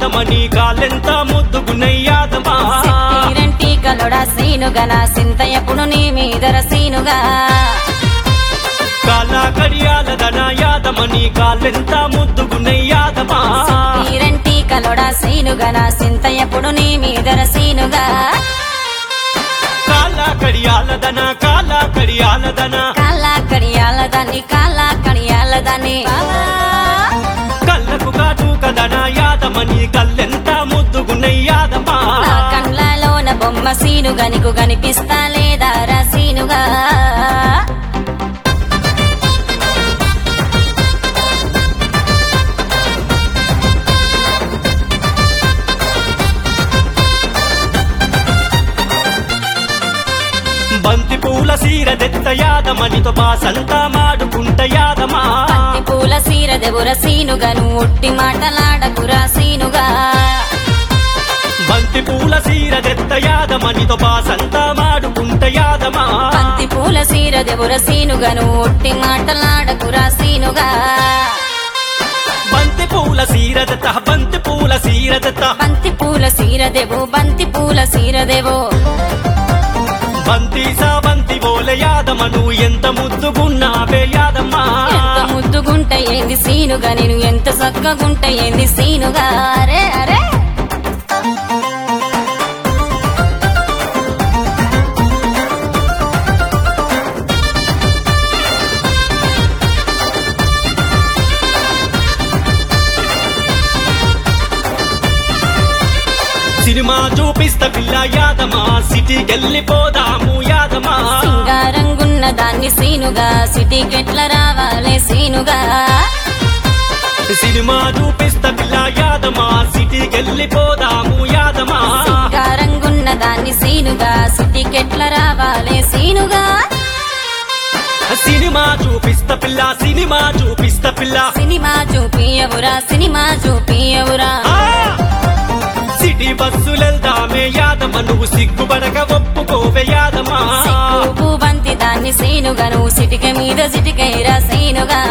యాదమని కాలెంత ముద్దుగున్నయ్య యాదమా సిట్టిరంటి కలుడా సీనుగా నా సింత ఎప్పుడు నీ మీదర సీనుగా కాలా కడియాలదన యాదమని కాలెంత ముద్దుగున్నయ్య యాదమా సిట్టిరంటి కలుడా సీనుగా నా సింత ఎప్పుడు నీ మీదర సీనుగా కాలా కడియాలదన కాలా కడియాలదన కాలా కడియాలదాన్ని కాలా కడియాలదాన్ని కళ్ళకు కాటు కదన యాదమని కల్లెంత ముద్దుగున్నయ్య యాదమా నా కండ్లలోన బొమ్మ సీనుగా నీకు కనిపిస్తా లేదా రా సీనుగా బంతి పూల సీర దెత్త యాదమనితో బాసంతా మాడుకుంట యాదమా బంతి పూల సీర దెవుర సీనుగా నువ్వు ఉట్టి మాటలాడకురా సీనుగా బంతి పూల సీర దెత్త యాదమనితో బాసంతా మాడుకుంట యాదమా బంతి పూల సీర దెవుర సీనుగా నువ్వు ఉట్టి మాటలాడకురా సీనుగా బంతి పూల సీర దెత్త బంతి పూల సీర దెత్త బంతి పూల సీర దెవు బంతి పూల సీర దెవు బంతి సా బంతి బోల యాదమను ఎంత ముద్దుగున్నావే యాదమ్మా ఎంత ముద్దుగుంట ఏంది సీనుగా నేను ఎంత చక్కగుంట ఏంది సీనుగా అరే అరే సినిమా చూపిస్త పిల్ల యాదమా సిటీకెళ్ళిపోదాము యాదమా సింగారంగున్న దాన్ని సీనుగా సిటీకెట్ల రావాలే సీనుగా సినిమా చూపిస్త పిల్ల యాదమా సిటీకెళ్ళిపోదాము యాదమా సింగారంగున్న దాన్ని సీనుగా సిటీకెట్ల రావాలే సీనుగా సినిమా చూపిస్త పిల్ల సినిమా చూపిస్త పిల్ల సినిమా చూపియవురా సినిమా చూపియవురా ఆ! సిటీ బస్సులెళ్దామే యాదమ్మ నువ్వు సిగ్గుపడక ఒప్పుకోవే యాదమ్మా సిగ్గు బంతి దాన్ని సీనుగా నువ్వు సిటిక మీద సిటికైరా సీనుగా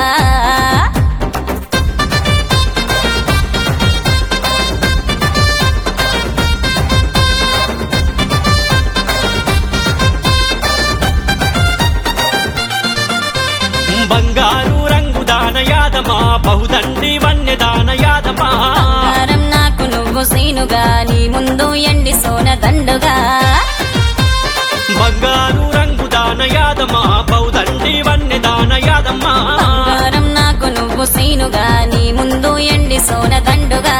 బంగారు రంగు దాన యాదమా బహుదండి వన్య దాన యాదమా బంగారం నాకు నువ్వు సీనుగా నీ ముందు ఎండి సోన దండుగా బంగారు రంగు దాన యాదమా బహుదండి వన్య దాన యాదమ్మా బంగారం నాకు నువ్వు సీనుగా నీ ముందు ఎండి సోన దండుగా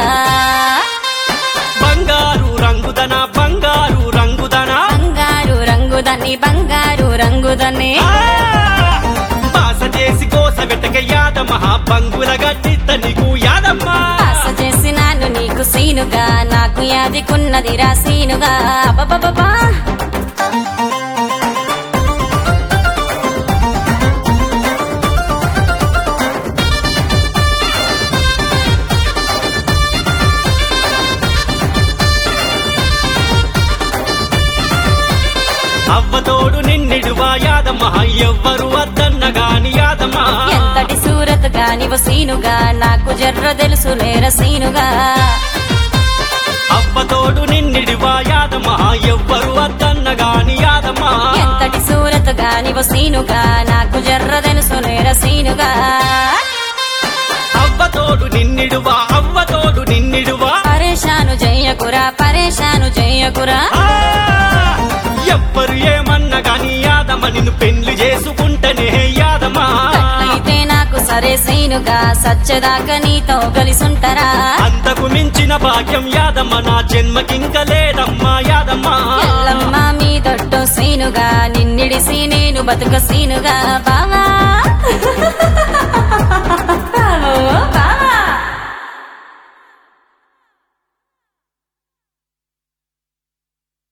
బంగారు రంగుదన బంగారు రంగుదన బంగారు రంగుదని బంగారు రంగుదని ఆ! బాస చేసి కోస వెటక యాదమ్మ బంగుల గట్టిత నీకు యాదమ్మా ఆశ చేసినాను నీకు సీనుగా నాకు యాదికున్నదిరా సీనుగా అబ్బబ్బబ్బా అవ్వతోడు నిన్నిడువా యాదమ్మ ఎవ్వరు వద్దన్న గాని యాదమ్మా ఎంతటి సూరత్ కానివ సీనుగా నాకు జర్ర తెలుసు లేర సీనుగా అవ్వతోడు నిన్నిడువా యాదమ్మ ఎవ్వరు వద్దన్న గాని యాదమ్మా ఎంతటి సూరత్ కానివ సీనుగా నాకు జర్ర తెలుసు లేర సీనుగా అవ్వతోడు నిన్నిడువా అవ్వతోడు నిన్నిడువా పరేషాను జయ్యకురా పరేషాను జయ్యకురా ఆ! ఎవ్వరు ఏమన్నా గాని యాదమ్మ నిన్ను పెళ్లి చేసుకుంటేనే యాదమ్మా అయితే నాకు సరే సీనుగా సచ్చేదాకా నీతో కలిసుంటరా అంతకు మించిన భాగ్యం యాదమ్మ నా జన్మకింక లేదమ్మా యాదమ్మా ఎల్లమ్మ మీ దొడ్డు సీనుగా నిన్నిడిసి నేను బతుక సీనుగా బావా